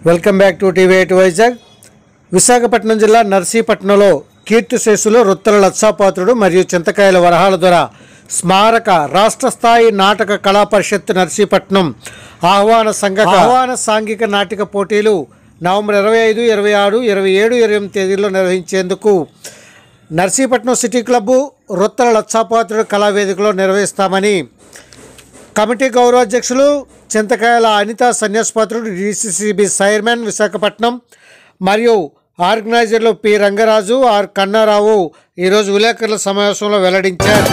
welcome back to TV eight Vizag Visakhapatnam జిల్లా నర్సీపట్నంలో కీర్తిశేషులు రుత్తల లత్సాపాత్రుడు మరియు చింతకాయల వరహాల ద్వారా స్మారక రాష్ట్ర స్థాయి నాటక కళా పరిషత్ నర్సీపట్నం ఆహ్వాన సంఘ ఆహ్వాన సాంఘిక నాటిక పోటీలు నవంబర్ ఇరవై ఐదు ఇరవై ఆరు ఇరవై ఏడు ఇరవై ఎనిమిది తేదీల్లో నిర్వహించేందుకు నర్సీపట్నం సిటీ క్లబ్బు రుత్తల లత్సాపాత్రుడు కళావేదికలో నిర్వహిస్తామని కమిటీ గౌరవాధ్యక్షులు చింతకాయల అనిత సన్యాసపాత్రుడు డిసిసిబి చైర్మన్ విశాఖపట్నం మరియు ఆర్గనైజర్లు పి రంగరాజు ఆర్ కన్నారావు ఈరోజు విలేకరుల సమావేశంలో వెల్లడించారు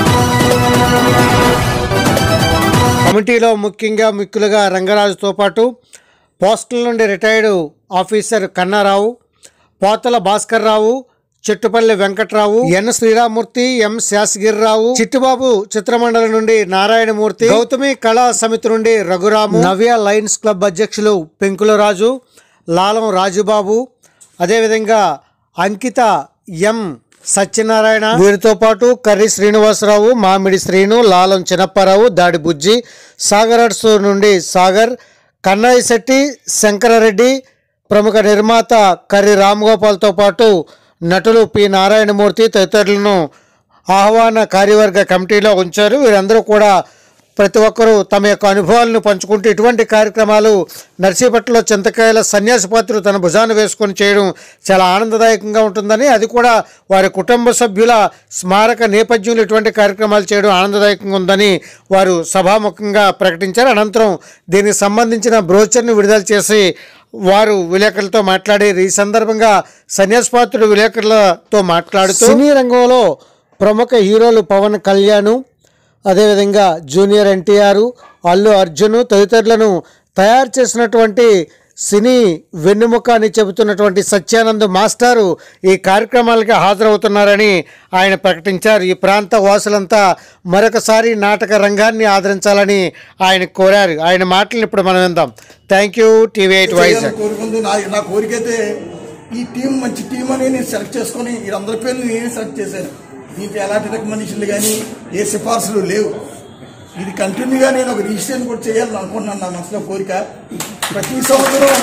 కమిటీలో ముఖ్యంగా ముఖ్యులుగా రంగరాజుతో పాటు పోస్టల్ నుండి రిటైర్డ్ ఆఫీసర్ కన్నారావు పోతల భాస్కర్ రావు చెట్టుపల్లి వెంకట్రావు ఎన్ శ్రీరామూర్తి ఎం శాసగిరిరావు చిట్టుబాబు చిత్రమండలి నుండి నారాయణమూర్తి గౌతమి కళా సమితి నుండి రఘురాము నవ్య లయన్స్ క్లబ్ అధ్యక్షులు పెంకుల రాజు లాలం రాజుబాబు అదేవిధంగా అంకిత ఎం సత్యనారాయణ వీరితో పాటు కర్రి శ్రీనివాసరావు మామిడి శ్రీను లాలం చిన్నప్పారావు దాడి బుజ్జి సాగర్ ఆర్ట్స్ నుండి సాగర్ కన్నయ్య శెట్టి శంకరరెడ్డి ప్రముఖ నిర్మాత కర్రి రామ్గోపాల్తో పాటు నటులు పి నారాయణమూర్తి తదితరులను ఆహ్వాన కార్యవర్గ కమిటీలో ఉంచారు వీరందరూ కూడా ప్రతి ఒక్కరూ తమ యొక్క అనుభవాలను పంచుకుంటూ ఇటువంటి కార్యక్రమాలు నర్సీపట్నంలో చింతకాయల సన్యాసపాత్రులు తన భుజాన వేసుకొని చేయడం చాలా ఆనందదాయకంగా ఉంటుందని అది కూడా వారి కుటుంబ సభ్యుల స్మారక నేపథ్యంలో ఇటువంటి కార్యక్రమాలు చేయడం ఆనందదాయకంగా ఉందని వారు సభాముఖంగా ప్రకటించారు అనంతరం దీనికి సంబంధించిన బ్రోచర్ని విడుదల చేసి వారు విలేకరులతో మాట్లాడారు ఈ సందర్భంగా సన్యాసపాత్రుడు విలేకరులతో మాట్లాడుతూ సినీ రంగంలో ప్రముఖ హీరోలు పవన్ కళ్యాణ్ అదేవిధంగా జూనియర్ ఎన్టీఆర్ అల్లు అర్జున్ తదితరులను తయారు చేసినటువంటి సినీ వెన్నెముక అని చెబుతున్నటువంటి సత్యానంద్ మాస్టారు ఈ కార్యక్రమాలకి హాజరవుతున్నారని ఆయన ప్రకటించారు ఈ ప్రాంత వాసులంతా మరొకసారి నాటక రంగాన్ని ఆదరించాలని ఆయన కోరారు ఆయన మాటలను ఇప్పుడు మనం విందాం thank you TV eight Vizag చేయాలని కోరుకుంది నా నా కోరిక అయితే ఈ టీం మంచి టీం అని నేను సెలెక్ట్ చేసుకుని వీళ్ళందరి పేర్లు నేనే సెలెక్ట్ చేశాను దీంట్లో ఎలాంటి రికమెండేషన్లు కానీ ఏ సిఫార్సులు లేవు ఇది కంటిన్యూగా నేను ఒక రిజిస్ట్రేషన్ కూడా చేయాలని అనుకుంటున్నాను నా మనసులో కోరిక ప్రతి సంవత్సరం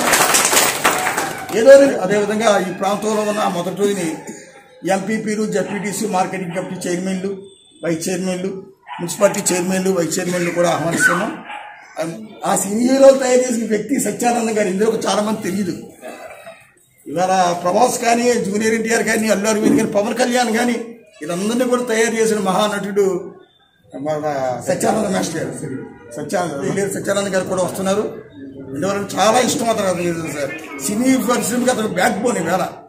ఏదో ఒక- అదేవిధంగా ఈ ప్రాంతంలో ఉన్న మొదటి రోజుని ఎంపీపీలు జడ్పీటీసీ మార్కెటింగ్ కమిటీ చైర్మన్లు వైస్ చైర్మన్లు మున్సిపాలిటీ చైర్మన్లు వైస్ చైర్మన్లు కూడా ఆహ్వానిస్తున్నాం ఆ సినీ హీరోలు తయారు చేసిన వ్యక్తి సత్యానందం గారు ఇందులో చాలా మంది తెలియదు ఇవాళ ప్రభాస్ కానీ జూనియర్ ఎన్టీఆర్ కానీ అల్లు అరవింద్ కానీ పవన్ కళ్యాణ్ కానీ వీళ్ళందరినీ కూడా తయారు చేసిన మహానటుడు మన సత్యానంద మాస్టర్ గారు సత్యానంద ఇల్లేరు సత్యానంద గారు కూడా వస్తున్నారు ఇందువల్ల చాలా ఇష్టం అతను అతను సార్ సినీ పరిశ్రమకి అతను బ్యాక్ బోన్ ఇవాళ